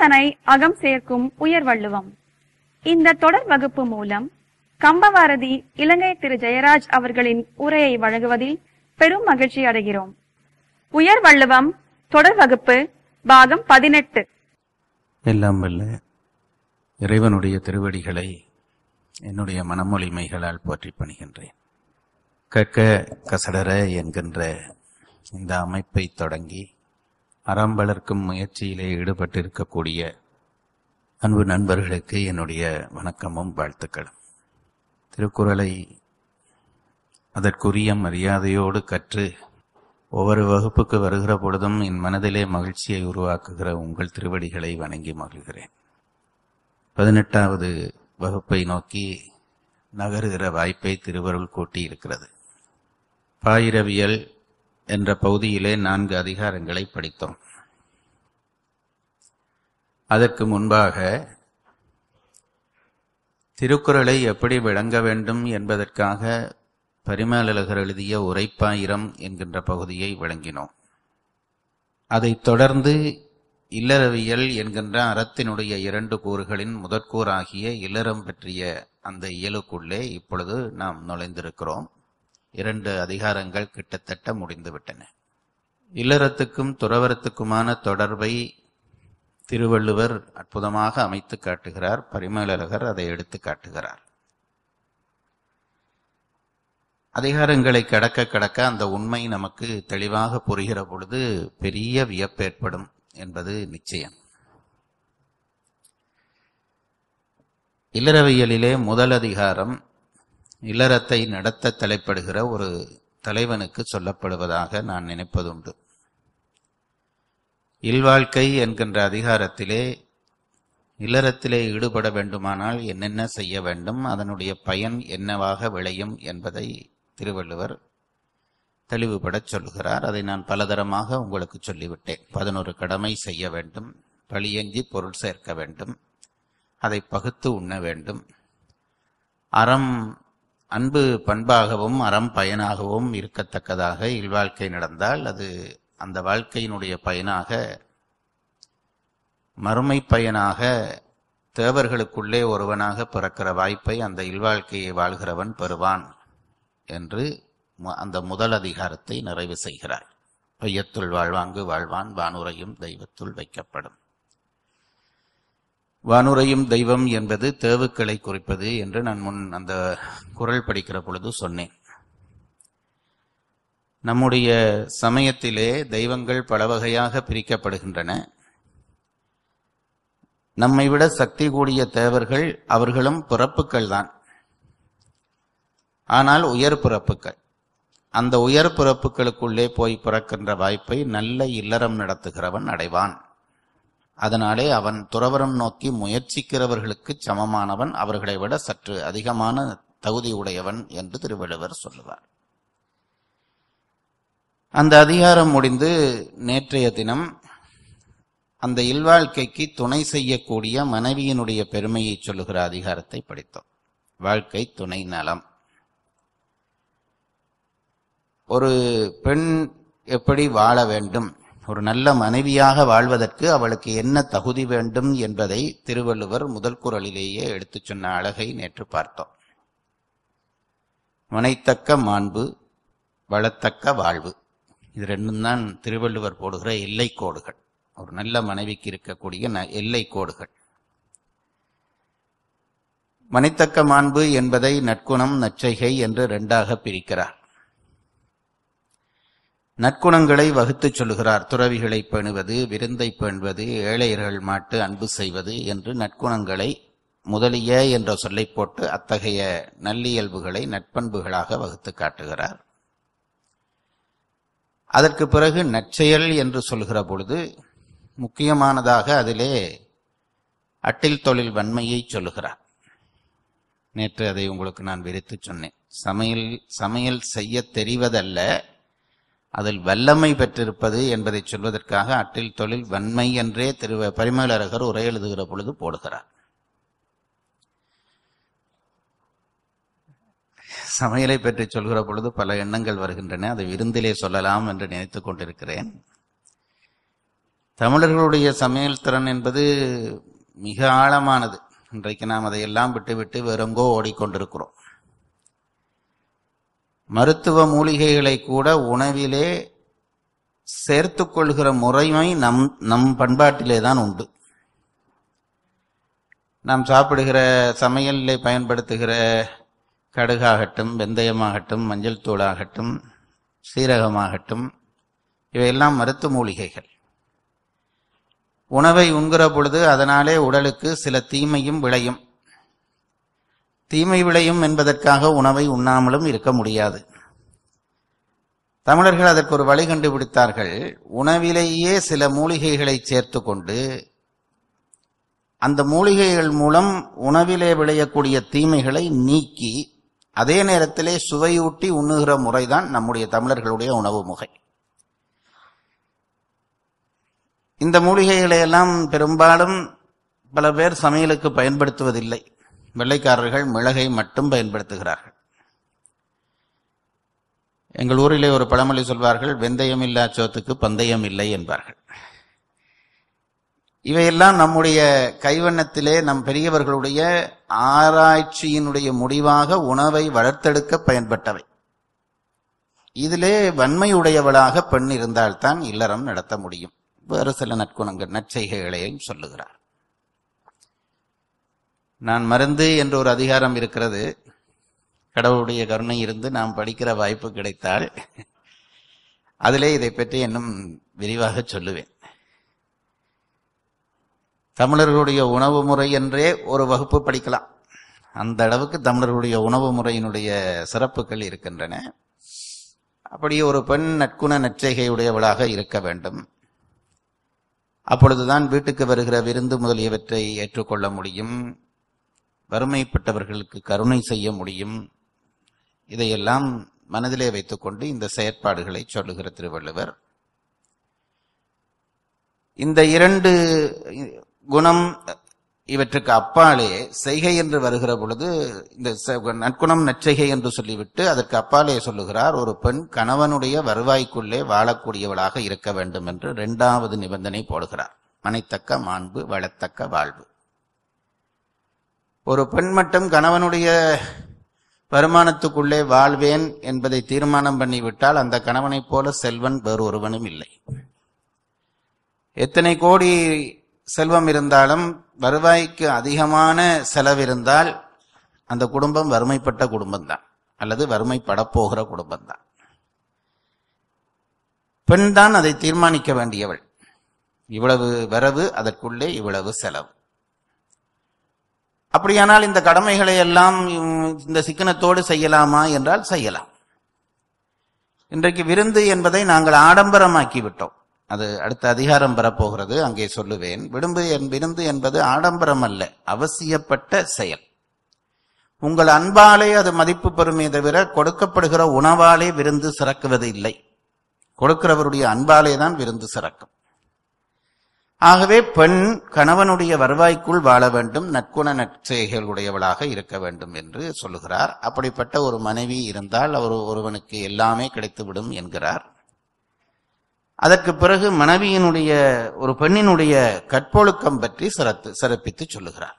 அகந்தனை அகம் சேர்க்கும் உயர் வள்ளுவம் இந்த தொடர் வகுப்பு மூலம் கம்பவாரதி இலங்கை திரு ஜெயராஜ் அவர்களின் உரையை வழங்குவதில் பெரும் மகிழ்ச்சி அடைகிறோம் உயர் வள்ளுவம் தொடர் வகுப்பு பாகம் பதினெட்டு எல்லாம் வல்ல இறைவனுடைய திருவடிகளை என்னுடைய மனமொழிமைகளால் போற்றி பணிகின்றேன் கற்க கசடர என்கின்ற இந்த அமைப்பை தொடங்கி அறம் வளர்க்கும் முயற்சியிலே ஈடுபட்டிருக்கக்கூடிய அன்பு நண்பர்களுக்கு என்னுடைய வணக்கமும் வாழ்த்துக்களும் திருக்குறளை அதற்குரிய மரியாதையோடு கற்று ஒவ்வொரு வகுப்புக்கு வருகிற பொழுதும் என் மனதிலே மகிழ்ச்சியை உருவாக்குகிற உங்கள் திருவடிகளை வணங்கி மகிழ்கிறேன் பதினெட்டாவது வகுப்பை நோக்கி நகருகிற வாய்ப்பை திருவருள் கூட்டி இருக்கிறது பாயிரவியல் என்ற பகுதியிலே நான்கு அதிகாரங்களை படித்தோம் அதற்கு முன்பாக திருக்குறளை எப்படி விளங்க வேண்டும் என்பதற்காக பரிமேலழகர் எழுதிய உரைப்பாயிரம் என்கின்ற பகுதியை விளங்கினோம் அதைத் தொடர்ந்து இல்லறவியல் என்கின்ற அறத்தினுடைய இரண்டு கூறுகளின் முதற்கூறாகிய இல்லறம் பற்றிய அந்த இயலுக்குள்ளே இப்பொழுது நாம் நுழைந்திருக்கிறோம் இரண்டு அதிகாரங்கள் கிட்டத்தட்ட முடிந்துவிட்டன இல்லறத்துக்கும் துறவரத்துக்குமான தொடர்பை திருவள்ளுவர் அற்புதமாக அமைத்து காட்டுகிறார் பரிமேலழகர் அதை எடுத்து காட்டுகிறார் அதிகாரங்களை கடக்க கடக்க அந்த உண்மை நமக்கு தெளிவாக புரிகிற பொழுது பெரிய வியப்பு ஏற்படும் என்பது நிச்சயம் இல்லறவியலிலே முதல் அதிகாரம் இல்லறத்தை நடத்த தலைப்படுகிற ஒரு தலைவனுக்கு சொல்லப்படுவதாக நான் நினைப்பதுண்டு இல்வாழ்க்கை என்கின்ற அதிகாரத்திலே இல்லறத்திலே ஈடுபட வேண்டுமானால் என்னென்ன செய்ய வேண்டும் அதனுடைய பயன் என்னவாக விளையும் என்பதை திருவள்ளுவர் தெளிவுபடச் சொல்லுகிறார் அதை நான் பலதரமாக உங்களுக்கு சொல்லிவிட்டேன் பதினொரு கடமை செய்ய வேண்டும் பழியஞ்சி பொருள் சேர்க்க வேண்டும் அதை பகுத்து உண்ண வேண்டும் அறம் அன்பு பண்பாகவும் அறம் பயனாகவும் இருக்கத்தக்கதாக இல்வாழ்க்கை நடந்தால் அது அந்த வாழ்க்கையினுடைய பயனாக மறுமை பயனாக தேவர்களுக்குள்ளே ஒருவனாக பிறக்கிற வாய்ப்பை அந்த இல்வாழ்க்கையை வாழ்கிறவன் பெறுவான் என்று அந்த முதல் அதிகாரத்தை நிறைவு செய்கிறார் வையத்துள் வாழ்வாங்கு வாழ்வான் வானுரையும் தெய்வத்துள் வைக்கப்படும் வானுரையும் தெய்வம் என்பது தேவுக்களை குறிப்பது என்று நான் முன் அந்த குரல் படிக்கிற பொழுது சொன்னேன் நம்முடைய சமயத்திலே தெய்வங்கள் பல வகையாக பிரிக்கப்படுகின்றன நம்மை விட சக்தி கூடிய தேவர்கள் அவர்களும் பிறப்புக்கள் தான் ஆனால் உயர் பிறப்புக்கள் அந்த உயர் பிறப்புகளுக்குள்ளே போய் பிறக்கின்ற வாய்ப்பை நல்ல இல்லறம் நடத்துகிறவன் அடைவான் அதனாலே அவன் துறவரம் நோக்கி முயற்சிக்கிறவர்களுக்கு சமமானவன் அவர்களை விட சற்று அதிகமான தகுதி உடையவன் என்று திருவள்ளுவர் சொல்லுவார் அந்த அதிகாரம் முடிந்து நேற்றைய தினம் அந்த இல்வாழ்க்கைக்கு துணை செய்யக்கூடிய மனைவியினுடைய பெருமையை சொல்லுகிற அதிகாரத்தை படித்தோம் வாழ்க்கை துணை நலம் ஒரு பெண் எப்படி வாழ வேண்டும் ஒரு நல்ல மனைவியாக வாழ்வதற்கு அவளுக்கு என்ன தகுதி வேண்டும் என்பதை திருவள்ளுவர் முதல் குரலிலேயே எடுத்துச் சொன்ன அழகை நேற்று பார்த்தோம் மனைத்தக்க மாண்பு வளத்தக்க வாழ்வு இது ரெண்டும் தான் திருவள்ளுவர் போடுகிற எல்லை கோடுகள் ஒரு நல்ல மனைவிக்கு இருக்கக்கூடிய எல்லை கோடுகள் மனைத்தக்க மாண்பு என்பதை நற்குணம் நற்செய்கை என்று ரெண்டாக பிரிக்கிறார் நற்குணங்களை வகுத்துச் சொல்லுகிறார் துறவிகளை பேணுவது விருந்தை பேணுவது ஏழையர்கள் மாட்டு அன்பு செய்வது என்று நற்குணங்களை முதலிய என்ற சொல்லை போட்டு அத்தகைய நல்லியல்புகளை நட்பண்புகளாக வகுத்து காட்டுகிறார் அதற்கு பிறகு நற்செயல் என்று சொல்கிற பொழுது முக்கியமானதாக அதிலே அட்டில் தொழில் வன்மையை சொல்லுகிறார் நேற்று அதை உங்களுக்கு நான் விரித்து சொன்னேன் சமையல் சமையல் செய்ய தெரிவதல்ல அதில் வல்லமை பெற்றிருப்பது என்பதை சொல்வதற்காக அட்டில் தொழில் வன்மை என்றே திரு பரிமேலழகர் உரை எழுதுகிற பொழுது போடுகிறார் சமையலை பற்றி சொல்கிற பொழுது பல எண்ணங்கள் வருகின்றன அதை விருந்திலே சொல்லலாம் என்று நினைத்துக் கொண்டிருக்கிறேன் தமிழர்களுடைய சமையல் திறன் என்பது மிக ஆழமானது இன்றைக்கு நாம் அதையெல்லாம் விட்டுவிட்டு வெறுங்கோ ஓடிக்கொண்டிருக்கிறோம் மருத்துவ மூலிகைகளை கூட உணவிலே சேர்த்துக் கொள்கிற முறைமை நம் நம் பண்பாட்டிலே தான் உண்டு நாம் சாப்பிடுகிற சமையலிலே பயன்படுத்துகிற கடுகாகட்டும் வெந்தயமாகட்டும் மஞ்சள் தூளாகட்டும் சீரகமாகட்டும் இவையெல்லாம் மருத்துவ மூலிகைகள் உணவை உண்கிற பொழுது அதனாலே உடலுக்கு சில தீமையும் விளையும் தீமை விளையும் என்பதற்காக உணவை உண்ணாமலும் இருக்க முடியாது தமிழர்கள் அதற்கு ஒரு வழி கண்டுபிடித்தார்கள் உணவிலேயே சில மூலிகைகளை சேர்த்து கொண்டு அந்த மூலிகைகள் மூலம் உணவிலே விளையக்கூடிய தீமைகளை நீக்கி அதே நேரத்திலே சுவையூட்டி உண்ணுகிற முறைதான் நம்முடைய தமிழர்களுடைய உணவு முறை இந்த மூலிகைகளை எல்லாம் பெரும்பாலும் பல பேர் சமையலுக்கு பயன்படுத்துவதில்லை வெள்ளைக்காரர்கள் மிளகை மட்டும் பயன்படுத்துகிறார்கள் எங்கள் ஊரிலே ஒரு பழமொழி சொல்வார்கள் வெந்தயம் இல்லா சோத்துக்கு பந்தயம் இல்லை என்பார்கள் இவையெல்லாம் நம்முடைய கைவண்ணத்திலே நம் பெரியவர்களுடைய ஆராய்ச்சியினுடைய முடிவாக உணவை வளர்த்தெடுக்க பயன்பட்டவை இதிலே வன்மையுடையவளாக பெண் இருந்தால்தான் இல்லறம் நடத்த முடியும் வேறு சில நற்குணங்கள் நற்செய்கைகளையும் சொல்லுகிறார் நான் மருந்து என்ற ஒரு அதிகாரம் இருக்கிறது கடவுளுடைய கருணை இருந்து நாம் படிக்கிற வாய்ப்பு கிடைத்தால் அதிலே இதை பற்றி இன்னும் விரிவாக சொல்லுவேன் தமிழர்களுடைய உணவு முறை என்றே ஒரு வகுப்பு படிக்கலாம் அந்த அளவுக்கு தமிழர்களுடைய உணவு முறையினுடைய சிறப்புகள் இருக்கின்றன அப்படி ஒரு பெண் நற்குண நற்செய்கையுடையவளாக இருக்க வேண்டும் அப்பொழுதுதான் வீட்டுக்கு வருகிற விருந்து முதலியவற்றை ஏற்றுக்கொள்ள முடியும் வறுமைப்பட்டவர்களுக்கு கருணை செய்ய முடியும் இதையெல்லாம் மனதிலே வைத்துக்கொண்டு இந்த செயற்பாடுகளை சொல்லுகிற திருவள்ளுவர் இந்த இரண்டு குணம் இவற்றுக்கு அப்பாலே செய்கை என்று வருகிற பொழுது இந்த ச- நற்குணம் நற்செய்கை என்று சொல்லிவிட்டு அதற்கு அப்பாலே சொல்லுகிறார் ஒரு பெண் கணவனுடைய வருவாய்க்குள்ளே வாழக்கூடியவளாக இருக்க வேண்டும் என்று இரண்டாவது நிபந்தனை போடுகிறார் மனைத்தக்க மாண்பு வளத்தக்க வாழ்வு ஒரு பெண் மட்டும் கணவனுடைய வருமானத்துக்குள்ளே வாழ்வேன் என்பதை தீர்மானம் பண்ணிவிட்டால் அந்த கணவனைப் போல செல்வன் வேறு ஒருவனும் இல்லை எத்தனை கோடி செல்வம் இருந்தாலும் வருவாய்க்கு அதிகமான செலவிருந்தால் அந்த குடும்பம் வறுமைப்பட்ட குடும்பம்தான் அல்லது வறுமைப்படப் போகிற குடும்பம்தான் பெண் தான் அதை தீர்மானிக்க வேண்டியவள் இவ்வளவு வரவு அதற்குள்ளே இவ்வளவு செலவு அப்படியானால் இந்த கடமைகளை எல்லாம் உம், இந்த சிக்கனத்தோடு செய்யலாமா என்றால் செய்யலாம் இன்றைக்கு விருந்து என்பதை நாங்கள் ஆடம்பரமாக்கி விட்டோம் அது அடுத்த அதிகாரம் பெறப்போகிறது அங்கே சொல்லுவேன் விடும்பு என் விருந்து என்பது ஆடம்பரம் அல்ல அவசியப்பட்ட செயல் உங்கள் அன்பாலே அது மதிப்பு பெறுமே தவிர கொடுக்கப்படுகிற உணவாலே விருந்து சிறக்குவது இல்லை கொடுக்கிறவருடைய அன்பாலே தான் விருந்து சிறக்கும் ஆகவே பெண் கணவனுடைய வருவாய்க்குள் வாழ வேண்டும் நற்குண நற்செய்களுடையவளாக இருக்க வேண்டும் என்று சொல்லுகிறார் அப்படிப்பட்ட ஒரு மனைவி இருந்தால் அவர் ஒருவனுக்கு எல்லாமே கிடைத்துவிடும் என்கிறார் அதற்கு பிறகு மனைவியினுடைய ஒரு பெண்ணினுடைய கற்பொழுக்கம் பற்றி சிறத்து சிறப்பித்து சொல்லுகிறார்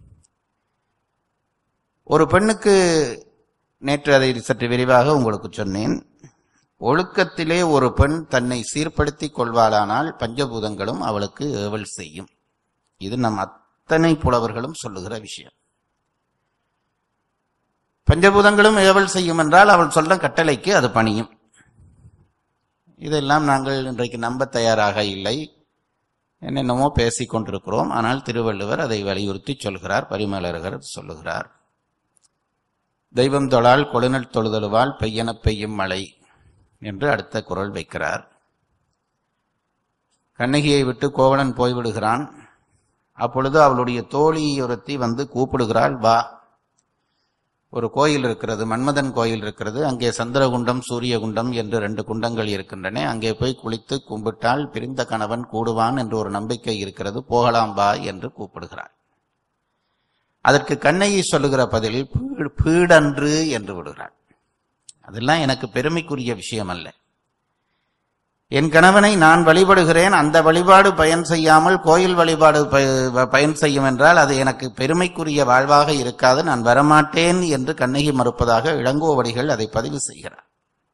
ஒரு பெண்ணுக்கு நேற்று அதை சற்று விரிவாக உங்களுக்கு சொன்னேன் ஒழுக்கத்திலே ஒரு பெண் தன்னை சீர்படுத்திக் கொள்வாளானால் பஞ்சபூதங்களும் அவளுக்கு ஏவல் செய்யும் இது நம் அத்தனை புலவர்களும் சொல்லுகிற விஷயம் பஞ்சபூதங்களும் ஏவல் செய்யும் என்றால் அவள் சொல்ற கட்டளைக்கு அது பணியும் இதெல்லாம் நாங்கள் இன்றைக்கு நம்ப தயாராக இல்லை என்னென்னமோ பேசிக் கொண்டிருக்கிறோம் ஆனால் திருவள்ளுவர் அதை வலியுறுத்தி சொல்கிறார் பரிமலர்கள் சொல்லுகிறார் தெய்வம் தொழால் கொழுநல் தொழுதலுவால் பெய்யன பெய்யும் மழை என்று அடுத்த குரல் வைக்கிறார் கண்ணகியை விட்டு கோவலன் போய்விடுகிறான் அப்பொழுது அவளுடைய தோழி ஒருத்தி வந்து கூப்பிடுகிறாள் வா ஒரு கோயில் இருக்கிறது மன்மதன் கோயில் இருக்கிறது அங்கே சந்திரகுண்டம் சூரியகுண்டம் என்று ரெண்டு குண்டங்கள் இருக்கின்றன அங்கே போய் குளித்து கும்பிட்டால் பிரிந்த கணவன் கூடுவான் என்று ஒரு நம்பிக்கை இருக்கிறது போகலாம் வா என்று கூப்பிடுகிறாள் அதற்கு கண்ணகி சொல்லுகிற பதில் "பீ- பீடன்று என்று விடுகிறாள் அதெல்லாம் எனக்கு பெருமைக்குரிய விஷயம் அல்ல என் கணவனை நான் வழிபடுகிறேன் அந்த வழிபாடு பயன் செய்யாமல் கோயில் வழிபாடு ப- பயன் செய்யும் என்றால் அது எனக்கு பெருமைக்குரிய வாழ்வாக இருக்காது நான் வரமாட்டேன் என்று கண்ணகி மறுப்பதாக இளங்கோவடிகள் அதை பதிவு செய்கிறார்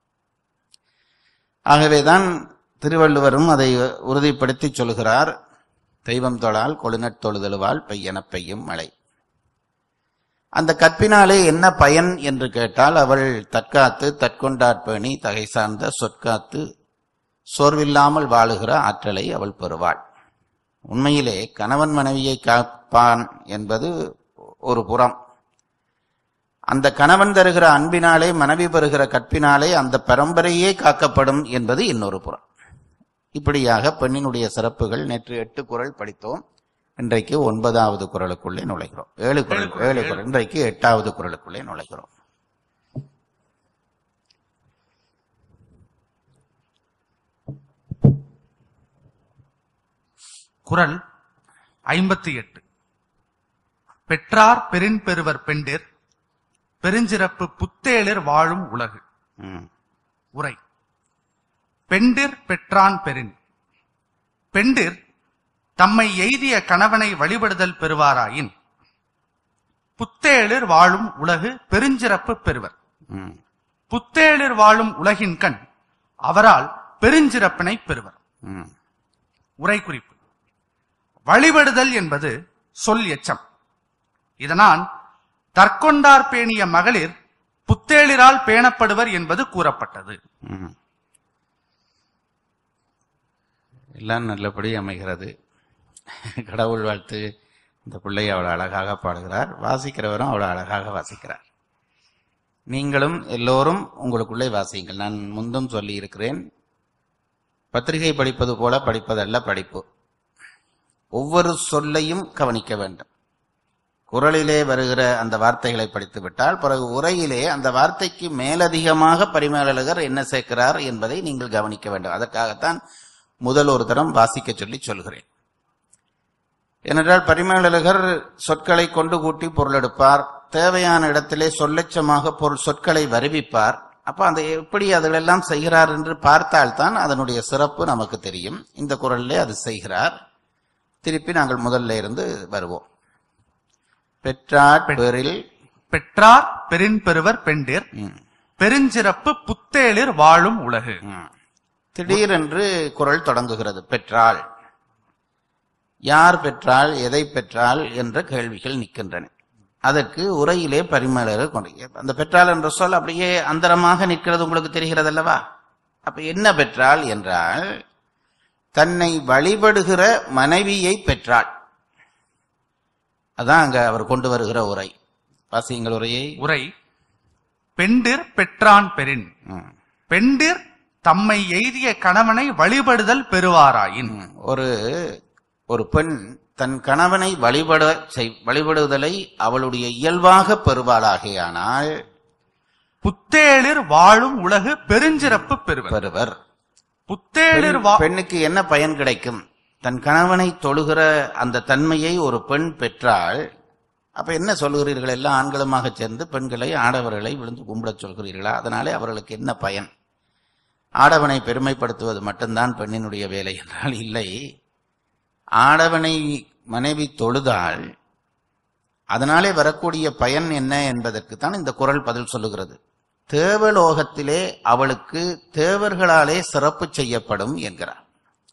ஆகவேதான் திருவள்ளுவரும் அதை உறுதிப்படுத்தி சொல்கிறார் தெய்வம் தொழால் கொழுநட் தொழுதலுவால் பெய்யென பெய்யும் மழை அந்த கற்பினாலே என்ன பயன் என்று கேட்டால் அவள் தற்காத்து தற்கொண்டாற்பேணி தகை சார்ந்த சொற்காத்து சோர்வில்லாமல் வாழுகிற ஆற்றலை அவள் பெறுவாள் உண்மையிலே கணவன் மனைவியை காப்பான் என்பது ஒரு புறம் அந்த கணவன் தருகிற அன்பினாலே மனைவி பெறுகிற கற்பினாலே அந்த பரம்பரையே காக்கப்படும் என்பது இன்னொரு புறம் இப்படியாக பெண்ணினுடைய சிறப்புகள் நேற்று எட்டு குரல் படித்தோம் இன்றைக்கு ஒன்பதாவது குரலுக்குள்ளே நுழைகிறோம் ஏழு குரல் ஏழு குரல் இன்றைக்கு எட்டாவது குரலுக்குள்ளே நுழைகிறோம் குரல் ஐம்பத்தி எட்டு பெற்றார் பெரின் பெறுவர் பெண்டிர் பெருஞ்சிறப்பு புத்தேளிர் வாழும் உலகு ம், உரை பெண்டிர் பெற்றான் பெறின் பெண்டிர் தம்மை எய்திய கணவனை வழிபடுதல் பெறுவாராயின் புத்தேளிர் வாழும் உலகு பெருஞ்சிறப்பு பெறுவர் ம், புத்தேளிர் வாழும் உலகின் கண் அவரால் பெருஞ்சிறப்பினை பெறுவர் ம், உரை குறிப்பு வழிபடுதல் என்பது சொல் எச்சம் இதனால் தற்கொண்டார் பேணிய மகளிர் புத்தேளிரால் பேணப்படுவர் என்பது கூறப்பட்டது ம். எல்லாம் நல்லபடி அமைகிறது கடவுள் வாழ்த்து இந்த பிள்ளை அவ்வளோ அழகாக பாடுகிறார் வாசிக்கிறவரும் அவ்வளோ அழகாக வாசிக்கிறார் நீங்களும் எல்லோரும் உங்களுக்குள்ளே வாசியுங்கள் நான் முந்தும் சொல்லி இருக்கிறேன் பத்திரிகை படிப்பது போல படிப்பதல்ல படிப்பு ஒவ்வொரு சொல்லையும் கவனிக்க வேண்டும் குரலிலே வருகிற அந்த வார்த்தைகளை படித்து விட்டால் பிறகு உரையிலே அந்த வார்த்தைக்கு மேலதிகமாக பரிமேலழகர் என்ன சேர்க்கிறார் என்பதை நீங்கள் கவனிக்க வேண்டும் அதற்காகத்தான் முதல் ஒரு தரம் வாசிக்க சொல்லி சொல்கிறேன் ஏனென்றால் பரிமேலழகர் சொற்களை கொண்டு கூட்டி பொருளெடுப்பார் தேவையான இடத்திலே சொல்லச்சமாக பொருள் சொற்களை வருவிப்பார் அப்ப அந்த எப்படி அதிலெல்லாம் செய்கிறார் என்று பார்த்தால்தான் அதனுடைய சிறப்பு நமக்கு தெரியும் இந்த குரலிலே அது செய்கிறார் திருப்பி நாங்கள் முதல்ல இருந்து வருவோம் பெற்றார் பெரில் பெற்றார் பெரின் பெறுவர் பெண்டிர் ம், பெருஞ்சிறப்பு புத்தேளிர் வாழும் உலகு ம். திடீரென்று குரல் தொடங்குகிறது பெற்றாள் யார் பெற்றாள் எதை பெற்றாள் என்ற கேள்விகள் நிற்கின்றன அதற்கு உரையிலே பரிமளர் கொண்டு அந்த பெற்றாள் என்ற சொல் அப்படியே அந்தரமாக நிற்கிறது உங்களுக்கு தெரிகிறது அல்லவா அப்ப என்ன பெற்றாள் என்றால் தன்னை வழிபடுகிற மனைவியை பெற்றாள் அதான் அங்க அவர் கொண்டு வருகிற உரை வாசியுங்கள் உரையை உரை பெண்டிர் பெற்றான் பெரின் ம். பெண்டிர் தம்மை எய்திய கணவனை வழிபடுதல் பெறுவாராயின் ம். ஒரு ஒரு பெண் தன் கணவனை வழிபட செய்- வழிபடுதலை அவளுடைய இயல்பாக பெறுவாளாகேயானால் புத்தேளிர் வாழும் உலகு பெருஞ்சிறப்பு பெறுவர் பெறுவர் புத்தேளிர் பெண்- வா பெண்ணுக்கு என்ன பயன் கிடைக்கும் தன் கணவனை தொழுகிற அந்த தன்மையை ஒரு பெண் பெற்றால் அப்ப என்ன சொல்கிறீர்கள் எல்லாம் ஆண்களுமாக சேர்ந்து பெண்களை ஆடவர்களை விழுந்து கும்பிடச் சொல்கிறீர்களா அதனாலே அவர்களுக்கு என்ன பயன் ஆடவனை பெருமைப்படுத்துவது மட்டும்தான் பெண்ணினுடைய வேலை என்றால் இல்லை ஆடவனை மனைவி தொழுதால் அதனாலே வரக்கூடிய பயன் என்ன என்பதற்கு தான் இந்த குரல் பதில் சொல்லுகிறது தேவலோகத்திலே அவளுக்கு தேவர்களாலே சிறப்பு செய்யப்படும் என்கிறார்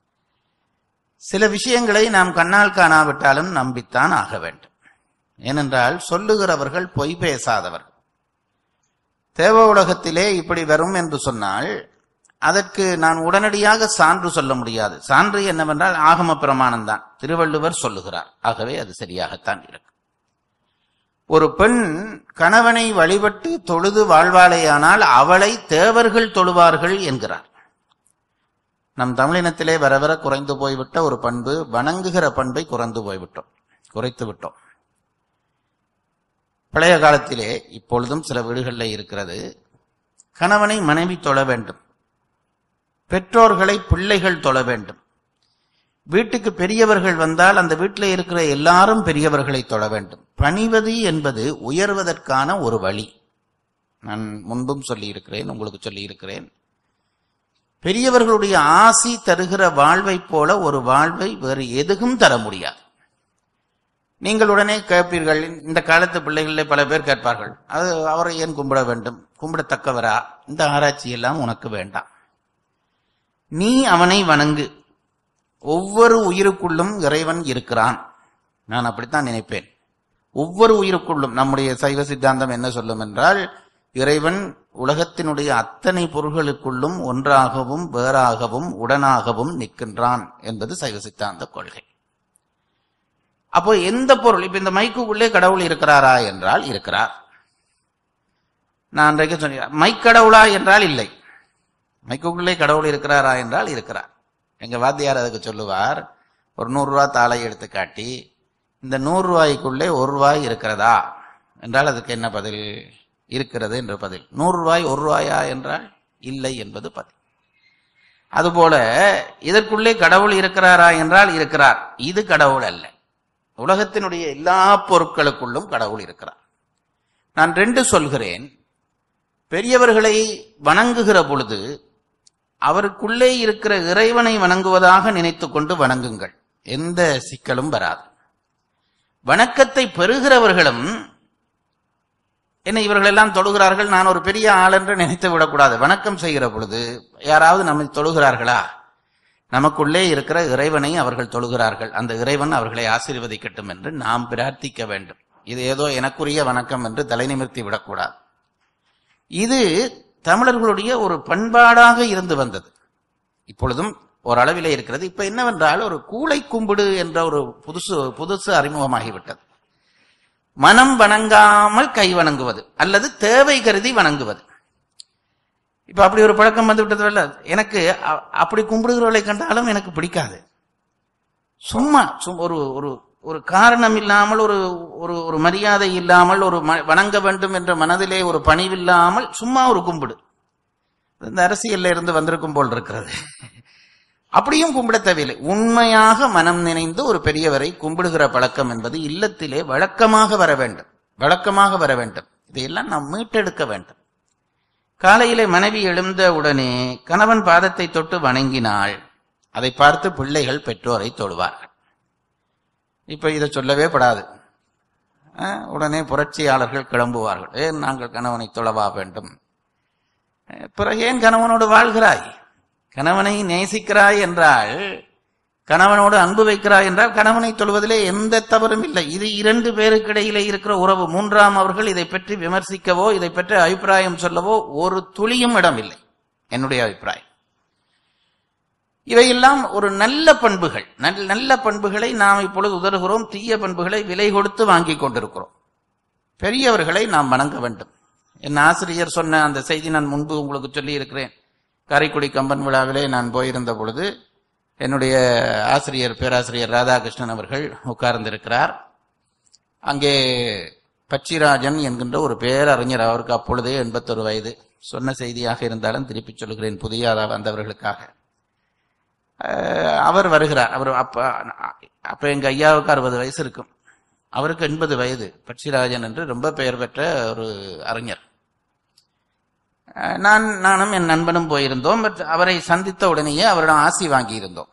சில விஷயங்களை நாம் கண்ணால் காணாவிட்டாலும் நம்பித்தான் ஆக வேண்டும் ஏனென்றால் சொல்லுகிறவர்கள் பொய் பேசாதவர்கள் தேவ உலகத்திலே இப்படி வரும் என்று சொன்னால் அதற்கு நான் உடனடியாக சான்று சொல்ல முடியாது சான்று என்னவென்றால் ஆகம பிரமாணம் தான் திருவள்ளுவர் சொல்லுகிறார் ஆகவே அது சரியாகத்தான் இருக்கும் ஒரு பெண் கணவனை வழிபட்டு தொழுது வாழ்வாளேயானால் அவளை தேவர்கள் தொழுவார்கள் என்கிறார் நம் தமிழினத்திலே வர வர குறைந்து போய்விட்ட ஒரு பண்பு வணங்குகிற பண்பை குறைந்து போய்விட்டோம் குறைத்து விட்டோம் பழைய காலத்திலே இப்பொழுதும் சில வீடுகளில் இருக்கிறது கணவனை மனைவி தொழ வேண்டும் பெற்றோர்களை பிள்ளைகள் தொழ வேண்டும் வீட்டுக்கு பெரியவர்கள் வந்தால் அந்த வீட்டில் இருக்கிற எல்லாரும் பெரியவர்களை தொழ வேண்டும் பணிவது என்பது உயர்வதற்கான ஒரு வழி நான் முன்பும் சொல்லி இருக்கிறேன் உங்களுக்கு சொல்லி இருக்கிறேன் பெரியவர்களுடைய ஆசி தருகிற வாழ்வைப் போல ஒரு வாழ்வை வேறு எதுவும் தர முடியாது நீங்கள் உடனே கேட்பீர்கள் இந்த காலத்து பிள்ளைகளில் பல பேர் கேட்பார்கள் அது அவரை ஏன் கும்பிட வேண்டும் கும்பிடத்தக்கவரா இந்த ஆராய்ச்சி எல்லாம் உனக்கு வேண்டாம் நீ அவனை வணங்கு ஒவ்வொரு உயிருக்குள்ளும் இறைவன் இருக்கிறான் நான் அப்படித்தான் நினைப்பேன் ஒவ்வொரு உயிருக்குள்ளும் நம்முடைய சைவ சித்தாந்தம் என்ன சொல்லும் என்றால் இறைவன் உலகத்தினுடைய அத்தனை பொருள்களுக்குள்ளும் ஒன்றாகவும் வேறாகவும் உடனாகவும் நிற்கின்றான் என்பது சைவ சித்தாந்த கொள்கை அப்போ எந்த பொருள் இப்ப இந்த மைக்குள்ளே கடவுள் இருக்கிறாரா என்றால் இருக்கிறார் நான் அன்றைக்கு சொன்னேன் மைக்கடவுளா என்றால் இல்லை மைக்குள்ளே கடவுள் இருக்கிறாரா என்றால் இருக்கிறார் எங்க வாத்தியார் அதுக்கு சொல்லுவார் ஒரு நூறு ரூபாய் தாளை எடுத்து காட்டி இந்த நூறு ரூபாய்க்குள்ளே ஒரு ரூபாய் இருக்கிறதா என்றால் அதுக்கு என்ன பதில் இருக்கிறது என்று பதில் நூறு ரூபாய் ஒரு ரூபாயா என்றால் இல்லை என்பது பதில் அதுபோல இதற்குள்ளே கடவுள் இருக்கிறாரா என்றால் இருக்கிறார் இது கடவுள் அல்ல உலகத்தினுடைய எல்லா பொருட்களுக்குள்ளும் கடவுள் இருக்கிறார் நான் ரெண்டு சொல்கிறேன் பெரியவர்களை வணங்குகிற பொழுது அவருக்குள்ளே இருக்கிற இறைவனை வணங்குவதாக நினைத்துக் கொண்டு வணங்குங்கள் எந்த சிக்கலும் வராது வணக்கத்தை பெறுகிறவர்களும் என்ன இவர்கள் எல்லாம் தொழுகிறார்கள் நான் ஒரு பெரிய ஆள் என்று நினைத்து விடக்கூடாது வணக்கம் செய்கிற பொழுது யாராவது நம்மை தொழுகிறார்களா நமக்குள்ளே இருக்கிற இறைவனை அவர்கள் தொழுகிறார்கள் அந்த இறைவன் அவர்களை ஆசீர்வதிக்கட்டும் என்று நாம் பிரார்த்திக்க வேண்டும் இது ஏதோ எனக்குரிய வணக்கம் என்று தலை நிமிர்த்தி விடக்கூடாது இது தமிழர்களுடைய ஒரு பண்பாடாக இருந்து வந்தது இப்பொழுதும் ஓரளவிலே இருக்கிறது இப்ப என்னவென்றால் ஒரு கூளை கும்பிடு என்ற ஒரு புதுசு புதுசு அறிமுகமாகிவிட்டது மனம் வணங்காமல் கை வணங்குவது அல்லது தேவை கருதி வணங்குவது இப்ப அப்படி ஒரு பழக்கம் வந்து விட்டது எனக்கு அ- அப்படி கும்பிடுகிறவர்களை கண்டாலும் எனக்கு பிடிக்காது சும்மா சும்- ஒரு ஒரு ஒரு காரணம் இல்லாமல் ஒரு ஒரு ஒரு மரியாதை இல்லாமல் ஒரு ம- வணங்க வேண்டும் என்ற மனதிலே ஒரு பணிவில்லாமல் சும்மா ஒரு கும்பிடு இந்த அரசியல்ல இருந்து வந்திருக்கும் போல் இருக்கிறது அப்படியும் கும்பிட தேவையில்லை உண்மையாக மனம் நினைந்து ஒரு பெரியவரை கும்பிடுகிற பழக்கம் என்பது இல்லத்திலே வழக்கமாக வர வேண்டும் வழக்கமாக வர வேண்டும் இதையெல்லாம் நாம் மீட்டெடுக்க வேண்டும் காலையிலே மனைவி எழுந்த உடனே கணவன் பாதத்தை தொட்டு வணங்கினாள் அதை பார்த்து பிள்ளைகள் பெற்றோரை தொழுவார்கள் இப்ப இதை சொல்லவே படாது அஹ், உடனே புரட்சியாளர்கள் கிளம்புவார்கள் ஏன் நாங்கள் கணவனை தொழவா வேண்டும் அஹ், பிறகு ஏன் கணவனோடு வாழ்கிறாய் கணவனை நேசிக்கிறாய் என்றால் கணவனோடு அன்பு வைக்கிறாய் என்றால் கணவனை தொழுவதிலே எந்த தவறும் இல்லை இது இரண்டு பேருக்கு இடையிலே இருக்கிற உறவு மூன்றாம் அவர்கள் இதை பற்றி விமர்சிக்கவோ இதை பற்றி அபிப்பிராயம் சொல்லவோ ஒரு துளியும் இடமில்லை என்னுடைய அபிப்பிராயம் இவையெல்லாம் ஒரு நல்ல பண்புகள் நல்ல நல்ல பண்புகளை நாம் இப்பொழுது உதறுகிறோம் தீய பண்புகளை விலை கொடுத்து வாங்கி கொண்டிருக்கிறோம் பெரியவர்களை நாம் வணங்க வேண்டும் என் ஆசிரியர் சொன்ன அந்த செய்தி நான் முன்பு உங்களுக்கு சொல்லி இருக்கிறேன் காரைக்குடி கம்பன் விழாவிலே நான் போயிருந்த பொழுது என்னுடைய ஆசிரியர் பேராசிரியர் ராதாகிருஷ்ணன் அவர்கள் உட்கார்ந்திருக்கிறார் அங்கே பச்சிராஜன் என்கின்ற ஒரு பேரறிஞர் அவருக்கு அப்பொழுதே எண்பத்தொரு வயது சொன்ன செய்தியாக இருந்தாலும் திருப்பி சொல்கிறேன் புதிய வந்தவர்களுக்காக அஹ், அவர் வருகிறார் அவர் அப்ப அப்ப எங்க ஐயாவுக்கு அறுபது வயசு இருக்கும் அவருக்கு எண்பது வயது பட்சிராஜன் என்று ரொம்ப பெயர் பெற்ற ஒரு அறிஞர் அஹ், நான் நானும் என் நண்பனும் போயிருந்தோம் பட் அவரை சந்தித்த உடனேயே அவரிடம் ஆசி வாங்கியிருந்தோம்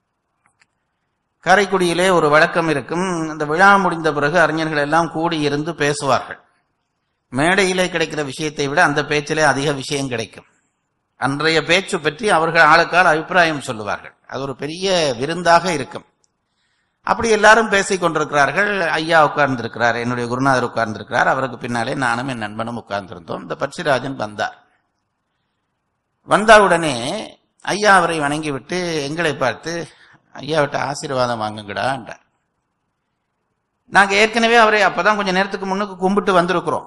காரைக்குடியிலே ஒரு வழக்கம் இருக்கும் இந்த விழா முடிந்த பிறகு அறிஞர்கள் எல்லாம் கூடி இருந்து பேசுவார்கள் மேடையிலே கிடைக்கிற விஷயத்தை விட அந்த பேச்சிலே அதிக விஷயம் கிடைக்கும் அன்றைய பேச்சு பற்றி அவர்கள் ஆளுக்கால் அபிப்பிராயம் சொல்லுவார்கள் அது ஒரு பெரிய விருந்தாக இருக்கும் அப்படி எல்லாரும் பேசிக் கொண்டிருக்கிறார்கள் ஐயா உட்கார்ந்திருக்கிறார் என்னுடைய குருநாதர் உட்கார்ந்திருக்கிறார் அவருக்கு பின்னாலே நானும் என் நண்பனும் உட்கார்ந்திருந்தோம் இந்த பட்சிராஜன் வந்தார் வந்தவுடனே ஐயா அவரை வணங்கிவிட்டு எங்களை பார்த்து ஐயாவிட்ட ஆசீர்வாதம் வாங்குங்கடா என்றார் நாங்க ஏற்கனவே அவரை அப்பதான் கொஞ்ச நேரத்துக்கு முன்னுக்கு கும்பிட்டு வந்திருக்கிறோம்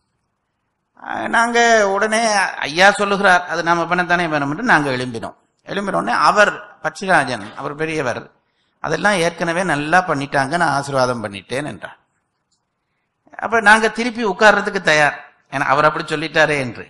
அஹ் நாங்க உடனே ஐயா சொல்லுகிறார் அது நாம பண்ணத்தானே வேணும் என்று நாங்க எழும்பினோம் எழும்பின உடனே அவர் பட்சிராஜன் அவர் பெரியவர் அதெல்லாம் ஏற்கனவே நல்லா பண்ணிட்டாங்க நான் ஆசீர்வாதம் பண்ணிட்டேன் என்றார் அப்ப நாங்க திருப்பி உட்கார்றதுக்கு தயார் ஏன்னா அவர் அப்படி சொல்லிட்டாரே என்று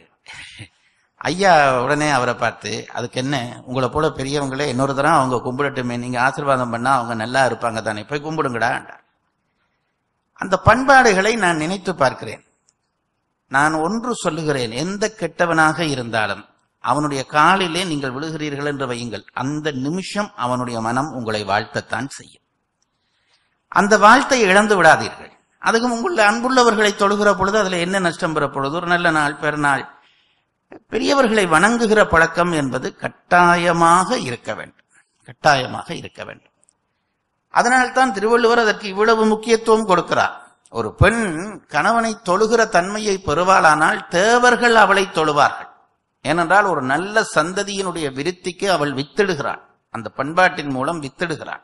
ஐயா உடனே அவரை பார்த்து அதுக்கு என்ன உங்களை போல பெரியவங்களே இன்னொரு தரம் அவங்க கும்பிடட்டுமே நீங்க ஆசீர்வாதம் பண்ணா அவங்க நல்லா இருப்பாங்க தானே போய் கும்பிடுங்கடா என்றார் அந்த பண்பாடுகளை நான் நினைத்து பார்க்கிறேன் நான் ஒன்று சொல்லுகிறேன் எந்த கெட்டவனாக இருந்தாலும் அவனுடைய காலிலே நீங்கள் விழுகிறீர்கள் என்று வையுங்கள் அந்த நிமிஷம் அவனுடைய மனம் உங்களை வாழ்த்தத்தான் செய்யும் அந்த வாழ்த்தை இழந்து விடாதீர்கள் அதுக்கும் உங்களுடைய அன்புள்ளவர்களை தொழுகிற பொழுது அதுல என்ன நஷ்டம் பெற பொழுது ஒரு நல்ல நாள் பெருநாள் பெரியவர்களை வணங்குகிற பழக்கம் என்பது கட்டாயமாக இருக்க வேண்டும் கட்டாயமாக இருக்க வேண்டும் அதனால்தான் திருவள்ளுவர் அதற்கு இவ்வளவு முக்கியத்துவம் கொடுக்கிறார் ஒரு பெண் கணவனை தொழுகிற தன்மையை பெறுவாளானால் தேவர்கள் அவளை தொழுவார்கள் ஏனென்றால் ஒரு நல்ல சந்ததியினுடைய விருத்திக்கு அவள் வித்திடுகிறாள் அந்த பண்பாட்டின் மூலம் வித்திடுகிறாள்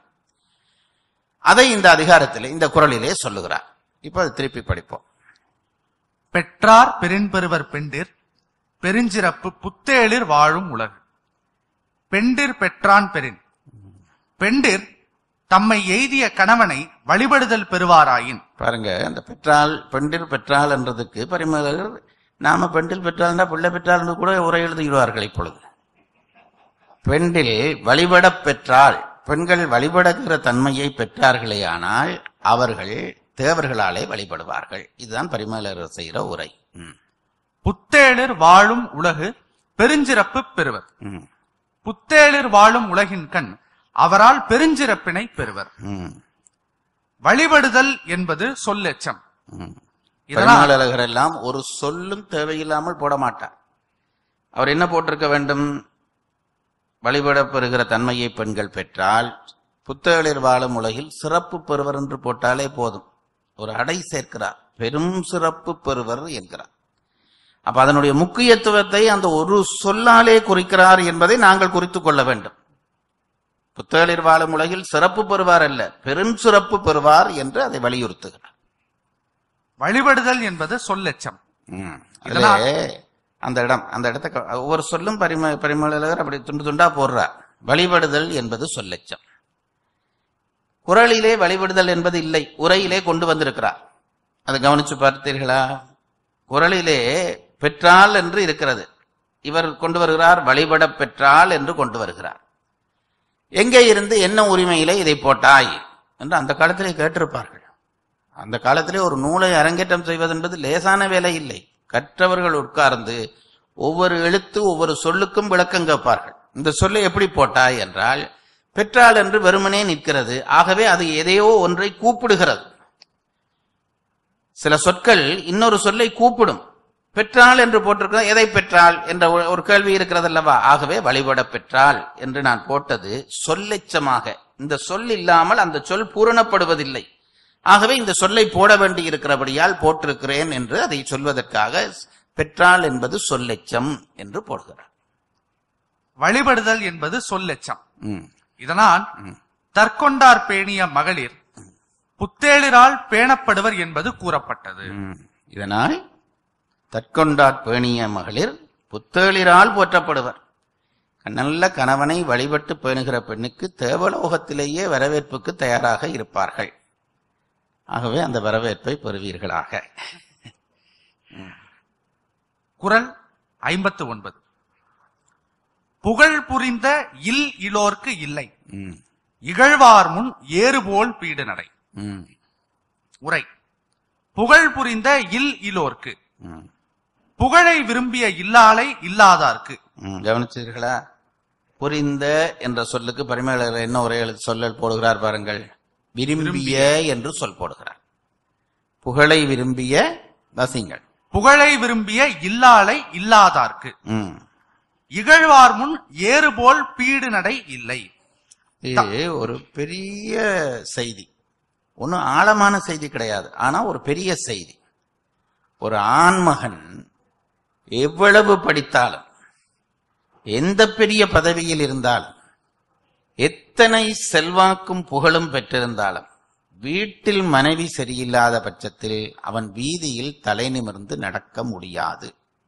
அதை இந்த அதிகாரத்திலே இந்த குரலிலே சொல்லுகிறார் இப்ப அதை திருப்பி படிப்போம் பெற்றார் பெரும்பெருவர் பெண்டிர் பெருஞ்சிறப்பு புத்தேளிர் வாழும் உலகு பெண்டிர் பெற்றான் பெறின் பெண்டிர் தம்மை எய்திய கணவனை வழிபடுதல் பெறுவாராயின் பாருங்க இந்த பெற்றால் பெண்டில் பெற்றால் என்றதுக்கு பரிமளர் நாம பெண்டில் பெற்றால்னா பிள்ளை பெற்றால் என்று கூட உரை எழுதுகிறார்கள் இப்பொழுது பெண்டில் வழிபடப் பெற்றால் பெண்கள் வழிபடுகிற தன்மையை பெற்றார்களேயானால் அவர்கள் தேவர்களாலே வழிபடுவார்கள் இதுதான் பரிமளர் செய்கிற உரை ம், புத்தேளிர் வாழும் உலகு பெருஞ்சிறப்பு பெறுவர் ம், புத்தேளிர் வாழும் உலகின் கண் அவரால் பெருஞ்சிறப்பினை பெறுவர் ம், வழிபடுதல் என்பது சொல்லெச்சம் ம். இதனால் பரிமளர் எல்லாம் ஒரு சொல்லும் தேவையில்லாமல் போட மாட்டார் அவர் என்ன போட்டிருக்க வேண்டும் வழிபடப் பெறுகிற தன்மையை பெண்கள் பெற்றால் புத்தகளிர் வாழும் உலகில் சிறப்பு பெறுவர் என்று போட்டாலே போதும் ஒரு அடை சேர்க்கிறார் பெரும் சிறப்பு பெறுவர் என்கிறார் அப்ப அதனுடைய முக்கியத்துவத்தை அந்த ஒரு சொல்லாலே குறிக்கிறார் என்பதை நாங்கள் குறித்துக் கொள்ள வேண்டும் புத்தகளிர் வாழும் உலகில் சிறப்பு பெறுவார் அல்ல பெரும் சிறப்பு பெறுவார் என்று அதை வலியுறுத்துகிறார் வழிபடுதல் என்பது சொல்லெச்சம் ம். இதனால் அதிலே அந்த இடம் அந்த இடத்த க- ஒவ்வொரு சொல்லும் பரிம பரிமளகர் அப்படி துண்டு துண்டா போடுறார் வழிபடுதல் என்பது சொல்லெச்சம் குரலிலே வழிபடுதல் என்பது இல்லை உரையிலே கொண்டு வந்திருக்கிறார் அதை கவனிச்சு பார்த்தீர்களா குரலிலே பெற்றால் என்று இருக்கிறது இவர் கொண்டு வருகிறார் வழிபடப் பெற்றால் என்று கொண்டு வருகிறார் எங்கே இருந்து என்ன உரிமையிலே இதை போட்டாய் என்று அந்த காலத்திலே கேட்டிருப்பார்கள் அந்த காலத்திலே ஒரு நூலை அரங்கேற்றம் செய்வது என்பது லேசான வேலை இல்லை கற்றவர்கள் உட்கார்ந்து ஒவ்வொரு எழுத்து ஒவ்வொரு சொல்லுக்கும் விளக்கம் கேட்பார்கள் இந்த சொல்லை எப்படி போட்டாய் என்றால் பெற்றாள் என்று வெறுமனே நிற்கிறது ஆகவே அது எதையோ ஒன்றை கூப்பிடுகிறது சில சொற்கள் இன்னொரு சொல்லை கூப்பிடும் பெற்றாள் என்று போட்டிருக்கிற எதை பெற்றாள் என்ற ஒரு- ஒரு கேள்வி இருக்கிறது அல்லவா ஆகவே வழிபட பெற்றாள் என்று நான் போட்டது சொல்லெச்சமாக இந்த சொல் இல்லாமல் அந்த சொல் பூரணப்படுவதில்லை ஆகவே இந்த சொல்லை போட வேண்டி இருக்கிறபடியால் போட்டிருக்கிறேன் என்று அதை சொல்வதற்காக பெற்றாள் என்பது சொல்லெச்சம் என்று போடுகிறார் வழிபடுதல் என்பது சொல்லெச்சம் ம், இதனால் தற்கொண்டார் பேணிய மகளிர் புத்தேளிரால் பேணப்படுவர் என்பது கூறப்பட்டது ம். இதனால் தற்கொண்டாற் பேணிய மகளிர் புத்தேளிரால் போற்றப்படுவர் நல்ல கணவனை வழிபட்டு பேணுகிற பெண்ணுக்கு தேவலோகத்திலேயே வரவேற்புக்கு தயாராக இருப்பார்கள் ஆகவே அந்த வரவேற்பை பெறுவீர்களாக குரல் ஐம்பத்து ஒன்பது புகழ் புரிந்த இல் இலோர்க்கு இல்லை ம், இகழ்வார் முன் ஏறுபோல் பீடு நடை ம், உரை புகழ் புரிந்த இல் இலோர்க்கு ம், புகழை விரும்பிய இல்லாலை இல்லாதார்க்கு ம். கவனிச்சீர்களா புரிந்த என்ற சொல்லுக்கு பரிமேலர் என்ன ஒரே எழுத்து சொல்லல் போடுகிறார் பாருங்கள் விரும்பிய என்று சொல் போடுகிறார் புகழை விரும்பிய வசிங்கள் புகழை விரும்பிய இல்லாலை இல்லாதார்க்கு ம் இகழ்வார் முன் ஏறுபோல் பீடு நடை இல்லை இது ஒரு பெரிய செய்தி ஒன்றும் ஆழமான செய்தி கிடையாது ஆனா ஒரு பெரிய செய்தி ஒரு ஆண்மகன் எவ்வளவு படித்தாலும் எந்த பெரிய பதவியில் இருந்தாலும் எத்தனை செல்வாக்கும் புகழும் பெற்றிருந்தாலும் வீட்டில் மனைவி சரியில்லாத பட்சத்தில் அவன் வீதியில் தலை நிமிர்ந்து நடக்க முடியாது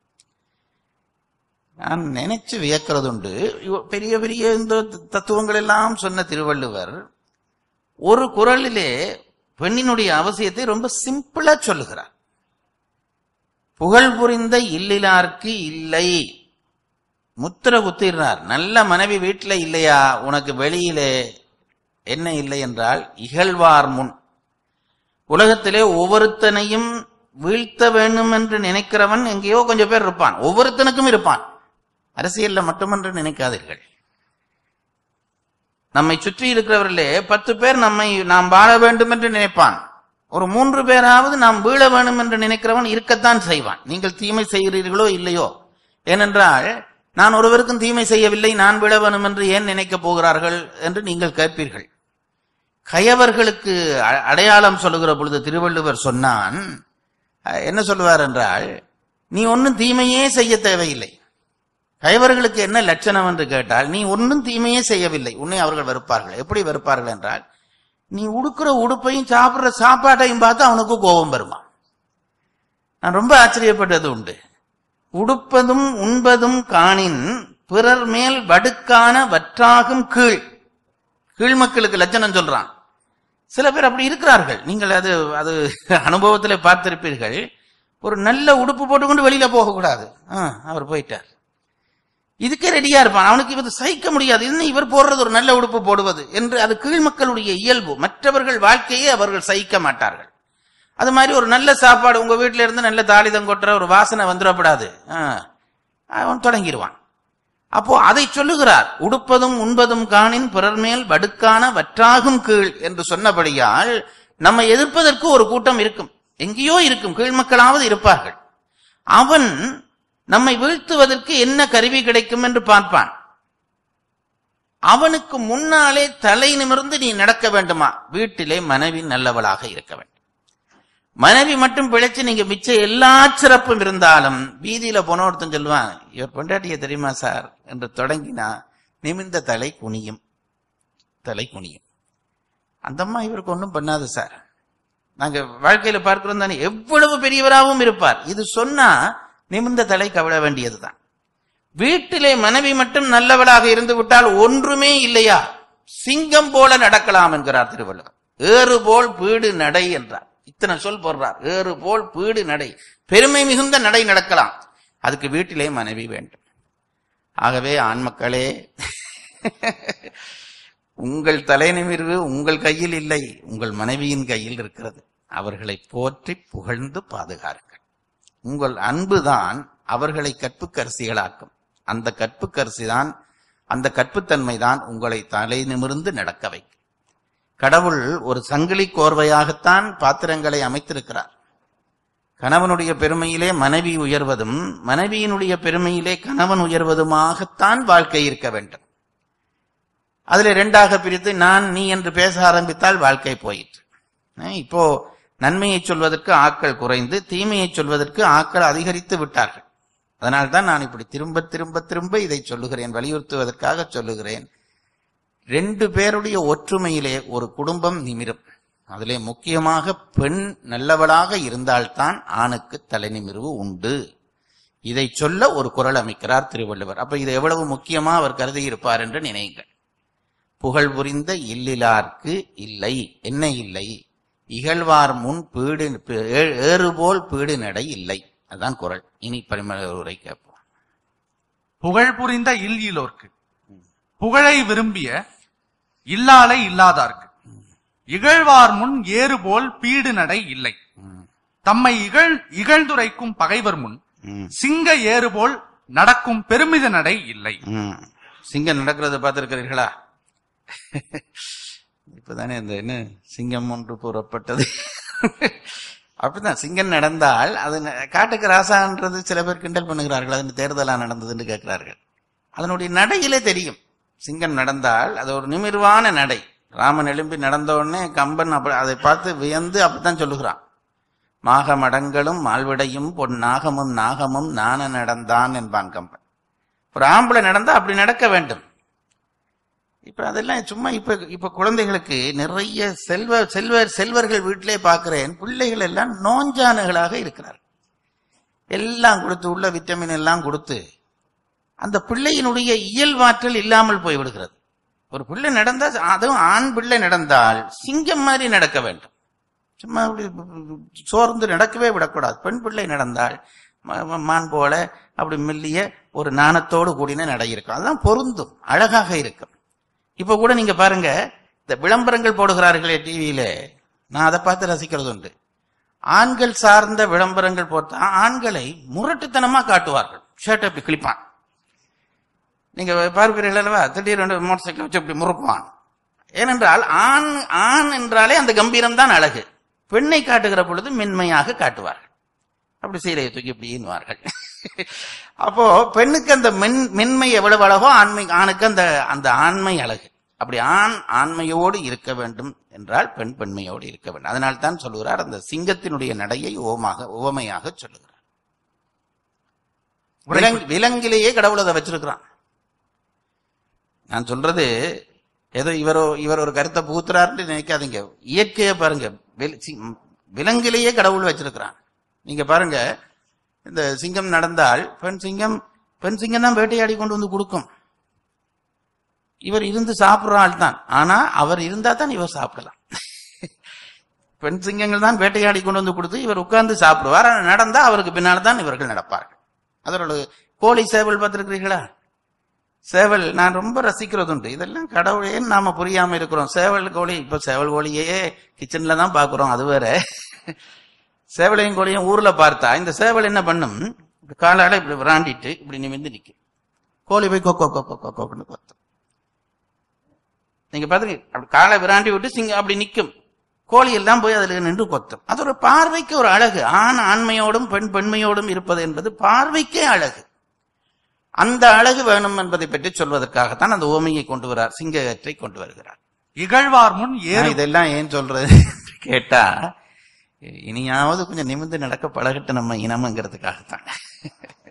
நான் நினைச்சு வியக்கிறதுண்டு இவ- பெரிய பெரிய இந்த தத்துவங்கள் எல்லாம் சொன்ன திருவள்ளுவர் ஒரு குரலிலே பெண்ணினுடைய அவசியத்தை ரொம்ப சிம்பிளா சொல்லுகிறார் புகழ் புரிந்த இல்லிலார்க்கு இல்லை முத்திர குத்திடுறார் நல்ல மனைவி வீட்டுல இல்லையா உனக்கு வெளியிலே என்ன இல்லை என்றால் இகழ்வார் முன் உலகத்திலே ஒவ்வொருத்தனையும் வீழ்த்த வேண்டும் என்று நினைக்கிறவன் எங்கேயோ கொஞ்சம் பேர் இருப்பான் ஒவ்வொருத்தனுக்கும் இருப்பான் அரசியல்ல மட்டுமென்று நினைக்காதீர்கள் நம்மை சுற்றி இருக்கிறவர்களே பத்து பேர் நம்மை நாம் வாழ வேண்டும் என்று நினைப்பான் ஒரு மூன்று பேராவது நாம் வீழ வேண்டும் என்று நினைக்கிறவன் இருக்கத்தான் செய்வான் நீங்கள் தீமை செய்கிறீர்களோ இல்லையோ ஏனென்றால் நான் ஒருவருக்கும் தீமை செய்யவில்லை நான் விழ வேணும் என்று ஏன் நினைக்கப் போகிறார்கள் என்று நீங்கள் கேட்பீர்கள் கயவர்களுக்கு அ- அடையாளம் சொல்லுகிற பொழுது திருவள்ளுவர் சொன்னான் அஹ், என்ன சொல்லுவார் என்றால் நீ ஒன்னும் தீமையே செய்ய தேவையில்லை கயவர்களுக்கு என்ன லட்சணம் என்று கேட்டால் நீ ஒன்றும் தீமையே செய்யவில்லை உன்னை அவர்கள் வெறுப்பார்கள் எப்படி வெறுப்பார்கள் என்றால் நீ உடுக்கிற உடுப்பையும் சாப்பிடுற சாப்பாட்டையும் பார்த்து அவனுக்கு கோபம் வருமா நான் ரொம்ப ஆச்சரியப்பட்டது உண்டு உடுப்பதும் உண்பதும் காணின் பிறர் மேல் வடுக்கான வற்றாகும் கீழ் கீழ் மக்களுக்கு லட்சணம் சொல்றான் சில பேர் அப்படி இருக்கிறார்கள் நீங்கள் அது அது அனுபவத்தில் பார்த்திருப்பீர்கள் ஒரு நல்ல உடுப்பு போட்டுக்கொண்டு வெளியில போகக்கூடாது ஆ, அவர் போயிட்டார் இதுக்கே ரெடியா இருப்பான் அவனுக்கு இவர் சகிக்க முடியாது இன்னும் இவர் போடுறது ஒரு நல்ல உடுப்பு போடுவது என்று அது கீழ் மக்களுடைய இயல்பு மற்றவர்கள் வாழ்க்கையை அவர்கள் சகிக்க மாட்டார்கள் அது மாதிரி ஒரு நல்ல சாப்பாடு உங்க வீட்டில இருந்து நல்ல தாளிதம் கொட்டுற ஒரு வாசனை வந்துடப்படாது ஆ, அவன் தொடங்கிடுவான் அப்போ அதை சொல்லுகிறார் உடுப்பதும் உண்பதும் காணின் பிறர் மேல் வடுக்கான வற்றாகும் கீழ் என்று சொன்னபடியால் நம்மை எதிர்ப்பதற்கு ஒரு கூட்டம் இருக்கும் எங்கேயோ இருக்கும் கீழ் மக்களாவது இருப்பார்கள் அவன் நம்மை வீழ்த்துவதற்கு என்ன கருவி கிடைக்கும் என்று பார்ப்பான் அவனுக்கு முன்னாலே தலை நிமிர்ந்து நீ நடக்க வேண்டுமா வீட்டிலே மனைவி நல்லவளாக இருக்க வேண்டும் மனைவி மட்டும் பிழைச்சு நீங்க மிச்ச எல்லா சிறப்பும் இருந்தாலும் வீதியில போன ஒருத்தன் சொல்லுவான் இவர் பொண்டாட்டிய தெரியுமா சார் என்று தொடங்கினா நிமிர்ந்த தலை குனியும் தலை குனியும் அந்த அம்மா இவருக்கு ஒன்றும் பண்ணாது சார் நாங்க வாழ்க்கையில பார்க்கிறோம் தானே எவ்வளவு பெரியவராகவும் இருப்பார் இது சொன்னா நிமிர்ந்த தலை கவிழ வேண்டியதுதான் வீட்டிலே மனைவி மட்டும் நல்லவளாக இருந்து விட்டால் ஒன்றுமே இல்லையா சிங்கம் போல நடக்கலாம் என்கிறார் திருவள்ளுவர் ஏறு போல் பீடு நடை என்றார் இத்தனை சொல் போடுறார் ஏறு போல் பீடு நடை பெருமை மிகுந்த நடை நடக்கலாம் அதுக்கு வீட்டிலே மனைவி வேண்டும் ஆகவே ஆண் மக்களே உங்கள் தலைநிமிர்வு உங்கள் கையில் இல்லை உங்கள் மனைவியின் கையில் இருக்கிறது அவர்களை போற்றி புகழ்ந்து பாதுகாருங்கள் உங்கள் அன்புதான் அவர்களை கற்புக்கரசிகளாக்கும் அந்த கற்புக்கரசி தான் அந்த கற்புத்தன்மை தான் உங்களை தலை நிமிர்ந்து நடக்க வைக்கும் கடவுள் ஒரு சங்கிலி கோர்வையாகத்தான் பாத்திரங்களை அமைத்திருக்கிறார் கணவனுடைய பெருமையிலே மனைவி உயர்வதும் மனைவியினுடைய பெருமையிலே கணவன் உயர்வதுமாகத்தான் வாழ்க்கை இருக்க வேண்டும் அதுல இரண்டாக பிரித்து நான் நீ என்று பேச ஆரம்பித்தால் வாழ்க்கை போயிற்று அஹ் இப்போ நன்மையை சொல்வதற்கு ஆட்கள் குறைந்து தீமையை சொல்வதற்கு ஆட்கள் அதிகரித்து விட்டார்கள் அதனால்தான் நான் இப்படி திரும்ப திரும்ப திரும்ப இதை சொல்லுகிறேன் வலியுறுத்துவதற்காக சொல்லுகிறேன் ரெண்டு பேருடைய ஒற்றுமையிலே ஒரு குடும்பம் நிமிரும் அதிலே முக்கியமாக பெண் நல்லவளாக இருந்தால்தான் ஆணுக்கு தலைநிமிர்வு உண்டு இதை சொல்ல ஒரு குரல் அமைக்கிறார் திருவள்ளுவர் அப்ப இது எவ்வளவு முக்கியமா அவர் கருதி இருப்பார் என்று நினையுங்கள் புகழ் புரிந்த இல்லிலார்க்கு இல்லை என்ன இல்லை இகழ்வார் முன் பீடு ஏ- ஏறுபோல் பீடு நடை இல்லை அதுதான் குரல் இனி பரிமள உரை கேட்போம் புகழ் புரிந்த இல் இலோர்க்கு புகழை விரும்பிய இல்லாலை இல்லாதார்க்கு இகழ்வார் முன் ஏறு போல் பீடு நடை இல்லை ம், தம்மை இகழ் இகழ்ந்துரைக்கும் பகைவர் முன் ம், சிங்க ஏறு போல் நடக்கும் பெருமித நடை இல்லை ம். சிங்கம் நடக்கிறத பார்த்திருக்கிறீர்களா இப்பதானே இந்த என்ன சிங்கம் ஒன்று கூறப்பட்டது அப்படிதான் சிங்கம் நடந்தால் அது ந- காட்டுக்கு ராசான்றது சில பேர் கிண்டல் பண்ணுகிறார்கள் அது தேர்தலா நடந்ததுன்னு கேட்கிறார்கள் அதனுடைய நடையிலே தெரியும் சிங்கம் நடந்தால் அது ஒரு நிமிர்வான நடை ராமன் எழும்பி நடந்த உடனே கம்பன் அப்ப அதை பார்த்து வியந்து அப்படித்தான் சொல்லுகிறான் மாகமடங்களும் மால்விடையும் பொன் நாகமும் நாகமும் நான நடந்தான் என்பான் கம்பன் ஒரு ஆம்பளை நடந்தா அப்படி நடக்க வேண்டும் இப்ப அதெல்லாம் சும்மா இப்ப இப்ப குழந்தைகளுக்கு நிறைய செல்வ செல்வ செல்வர்கள் வீட்டிலே பார்க்கிறேன் பிள்ளைகள் எல்லாம் நோஞ்சானுகளாக இருக்கிறார் எல்லாம் கொடுத்து உள்ள விட்டமின் எல்லாம் கொடுத்து அந்த பிள்ளையினுடைய இயல்பாற்றல் இல்லாமல் போய்விடுகிறது ஒரு பிள்ளை நடந்தா அதுவும் ஆண் பிள்ளை நடந்தால் சிங்கம் மாதிரி நடக்க வேண்டும் சும்மா அப்படி சோர்ந்து நடக்கவே விடக்கூடாது பெண் பிள்ளை நடந்தால் ம- ம- மான் போல அப்படி மெல்லிய ஒரு நாணத்தோடு கூடின நடை இருக்கும் அதுதான் பொருந்தும் அழகாக இருக்கும் இப்ப கூட நீங்க பாருங்க இந்த விளம்பரங்கள் போடுகிறார்களே டிவியில நான் அதை பார்த்து ரசிக்கிறது உண்டு ஆண்கள் சார்ந்த விளம்பரங்கள் போட்டா ஆண்களை முரட்டுத்தனமா காட்டுவார்கள் ஷர்ட் அப்படி கிழிப்பான் நீங்க பார்ப்பீர்கள் அல்லவா திடீரென்று மோட்டர் சைக்கிள் வச்சு இப்படி முறுக்குவான் ஏனென்றால் ஆண் ஆண் என்றாலே அந்த கம்பீரம் தான் அழகு பெண்ணை காட்டுகிற பொழுது மென்மையாக காட்டுவார்கள் அப்படி சீலையை தூக்கி இப்படி ஈனுவார்கள் அப்போ பெண்ணுக்கு அந்த மென் மென்மை எவ்வளவு அழகோ ஆண்மை ஆணுக்கு அந்த அந்த ஆண்மை அழகு அப்படி ஆண் ஆண்மையோடு இருக்க வேண்டும் என்றால் பெண் பெண்மையோடு இருக்க வேண்டும் அதனால் தான் சொல்லுகிறார் அந்த சிங்கத்தினுடைய நடையை ஓமாக உவமையாக சொல்லுகிறார் விலங்கு விலங்கிலேயே கடவுள் அதை வச்சிருக்கிறான் நான் சொல்றது ஏதோ இவரோ இவர் ஒரு கருத்தை புகுத்துறாருன்னு நினைக்காதீங்க இயற்கையை பாருங்க வில்- சி- விலங்கிலேயே கடவுள் வச்சிருக்கிறான் நீங்க பாருங்க இந்த சிங்கம் நடந்தால் பெண் சிங்கம் பெண் சிங்கம் தான் வேட்டையாடி கொண்டு வந்து கொடுக்கும் இவர் இருந்து சாப்பிடுற ஆள் தான் ஆனா அவர் இருந்தா தான் இவர் சாப்பிடலாம் பெண் சிங்கங்கள் தான் வேட்டையாடி கொண்டு வந்து கொடுத்து இவர் உட்கார்ந்து சாப்பிடுவார் ஆனா நடந்தா அவருக்கு பின்னால் தான் இவர்கள் நடப்பார்கள் அதோட கோழி சேவல் பார்த்திருக்கிறீர்களா சேவல் நான் ரொம்ப ரசிக்கிறது உண்டு இதெல்லாம் கடவுளேன்னு நாம புரியாம இருக்கிறோம் சேவல் கோழி இப்ப சேவல் கோழியே கிச்சன்ல தான் பாக்குறோம் அது வேற சேவலையும் கோழியும் ஊர்ல பார்த்தா இந்த சேவல் என்ன பண்ணும் இப்படி காலால இப்படி விராண்டிட்டு இப்படி நிமிந்து நிக்கும் கோழி போய் கொக்கோ கொக்கோ கொக்கோன்னு கொத்தும் நீங்க பாத்துங்க அப்படி காலை விராண்டி விட்டு சிங்க அப்படி நிக்கும் கோழி எல்லாம் போய் அதுல நின்று கொத்தும் அது ஒரு பார்வைக்கு ஒரு அழகு ஆண் ஆண்மையோடும் பெண் பெண்மையோடும் இருப்பது என்பது பார்வைக்கே அழகு அந்த அழகு வேணும் என்பதை பற்றி சொல்வதற்காகத்தான் அந்த உவமையை கொண்டு வரார் சிங்கத்தை கொண்டு வருகிறார் இகழ்வார் முன் நான் ஏறு இதெல்லாம் ஏன் சொல்றது கேட்டா இனியாவது கொஞ்சம் நிமிர்ந்து நடக்க பழகட்டு நம்ம இனம்ங்கிறதுக்காகத்தான்